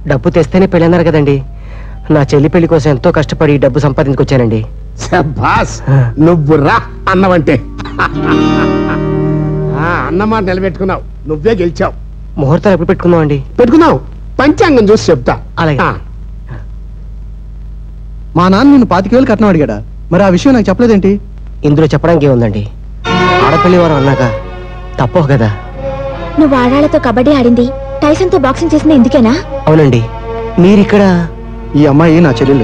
డబ్బు తెస్తేనే పెళ్ళి అన్నారు కదండి నా చెల్లి పెళ్లి కోసం ఎంతో కష్టపడి ఈ డబ్బు సంపాదించుకొచ్చానండి శభాస్ నువ్వు రా అన్నవంటే ఆ, అన్నమాట నిలబెట్టుకున్నావు నువ్వే గెలిచావు ముహూర్తాలు ఎప్పుడు పెట్టుకుందాం అండి పెట్టుకున్నావు పంచాంగం చూసి చెప్తా అలాగే. ఆ, మా నాన్న నిన్ను పాతిక వేలు కట్నం అడిగాడా మరి ఆ విషయం నాకు చెప్పలేదేంటి ఇందులో చెప్పడానికి ఏముందండి ఆడపల్లి వారు అన్నాక తప్పవు కదా నువ్వు ఆడాళ్లతో కబడ్డీ ఆడింది టైసన్ తో బాక్సింగ్ చేసింది ఎందుకేనా అవునండి మీరిక్కడ ఈ అమ్మాయి నా చెల్లెలు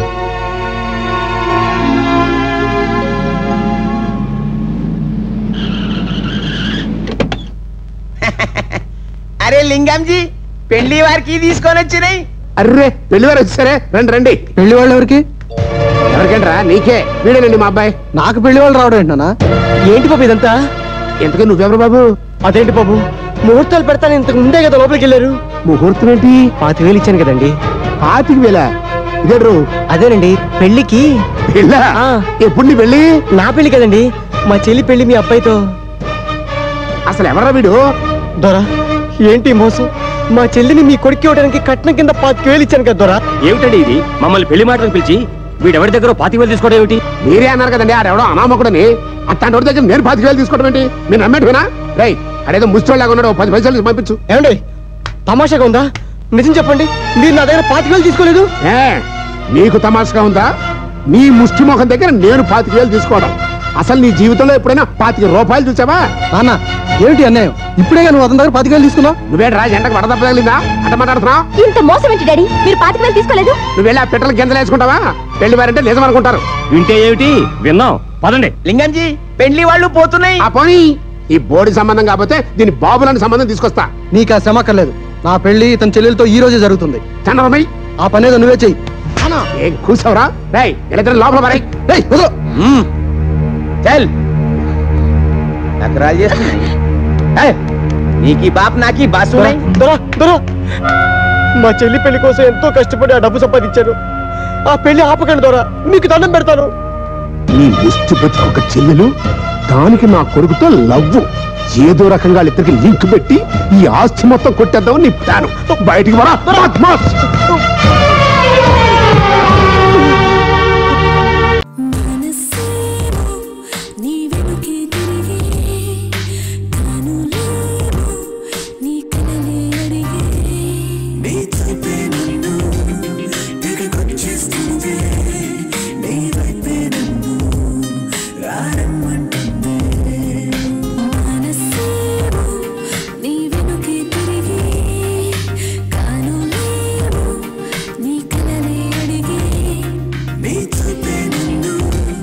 అరే లింగంజీ పెళ్లి వారికి తీసుకొని వచ్చినాయి అర్రే పెళ్లివారు వచ్చారే రండి రండి పెళ్లి వాళ్ళు ఎవరికి ఎవరికంటరా నీకే వీడేనండి మా అబ్బాయి నాకు పెళ్లి వాళ్ళు రావడం ఏంటన్నా ఏంటి బాబు ఇదంతా ఎంతకీ నువ్వెవరు బాబు అదేంటి బాబు ముహూర్తాలు పెడతాను ఇంతకు ముందే కదా లోపలికి వెళ్ళారు ముహూర్తం ఏంటి పాతి వేలు ఇచ్చాను కదండి పాతికి వేల ఇదేడ్రు అదేనండి పెళ్లికి పెళ్ళ ఆ. ఎప్పుడు నీ పెళ్ళి నా పెళ్లి కదండి మా చెల్లి పెళ్లి మీ అబ్బాయితో అసలు ఎవరా వీడు దొరా ఏంటి ఈ మోసం మా చెల్లిని మీ కొడుకు ఇవ్వడానికి కట్నం కింద పాతిక వేలు ఇచ్చాను కదా దొరా ఏమిటండి ఇది మమ్మల్ని పెళ్లి మాటలు పిలిచి వీడెవరి దగ్గర పాతి వేలు తీసుకోవడం ఏమిటి మీరే అన్నారు కదండి ఆడెవడో అనామకుడని అట్లాంటి వాడి దగ్గర నేను పాతిక వేలు తీసుకోవడం ఏంటి మీరు నమ్మేట్టుకున్నా రై అడేదో ముష్టోళ్ళగా ఉన్నాడు ఓ పది పైసలు పంపించు ఏమండి తమాషాగా ఉందా నిజం చెప్పండి మీరు నా దగ్గర పాతిక వేలు తీసుకోలేదు ఏ నీకు తమాషగా ఉందా నీ ముష్టి ముఖం దగ్గర నేను పాతిక వేలు తీసుకోవడం అసలు నీ జీవితంలో ఎప్పుడైనా పాతిక రూపాయలు చూసావా నాన్న ఏమిటి అన్యాయం ఇప్పుడే నువ్వు అతని దగ్గర పాతిక వేలు తీసుకున్నావు నువ్వేం రాజు ఎండకు వడదెబ్బ తగిలిందా అట్ట మాట్లాడుతున్నావు ఇంత మోసం ఏంటి డాడీ మీరు పాతిక వేలు తీసుకోలేదు నువ్వు వెళ్ళి ఆ పిట్టల గింజలు వేసుకుంటావా పెళ్లి వారంటే నిజం అనుకుంటారు వింటే ఏమిటి విన్నాం పదండి లింగంజీ పెళ్లి వాళ్ళు పోతున్నాయి ఆ పోనీ ఈ బోడి సంబంధం కాకపోతే దీని బాబులని సంబంధం తీసుకొస్తా నీకు ఆ శ్రమ అక్కర్లేదు నా పెళ్లి ఇతని చెల్లెలతో ఈ రోజే జరుగుతుంది చంద్రబాబు ఆ పనేదో నువ్వే చెయ్యి ఏం కూర్చోవరా రై వీళ్ళిద్దరు లోపల పరాయి ఏయ్, వదలు. చల్ నకరాలు చేస్తున్నాయి ఏ, నీకీ బాప్ నాకీ బాసు దొరా, దొరా, దొరా. మా చెల్లి పెళ్లి కోసం ఎంతో కష్టపడి ఆ డబ్బు సంపాదించాను ఆ పెళ్లి ఆపకండి దొరా మీకు దండం పెడతాను నీ ముష్టి బతుకు చెల్లెలు దానికి నా కొడుకుతో లవ్వు ఏదో రకంగా వాళ్ళిద్దరికి లింక్ పెట్టి ఈ ఆస్తి మొత్తం కొట్టేద్దాం నీ ప్లాను బయటికి వరా బద్మాష్.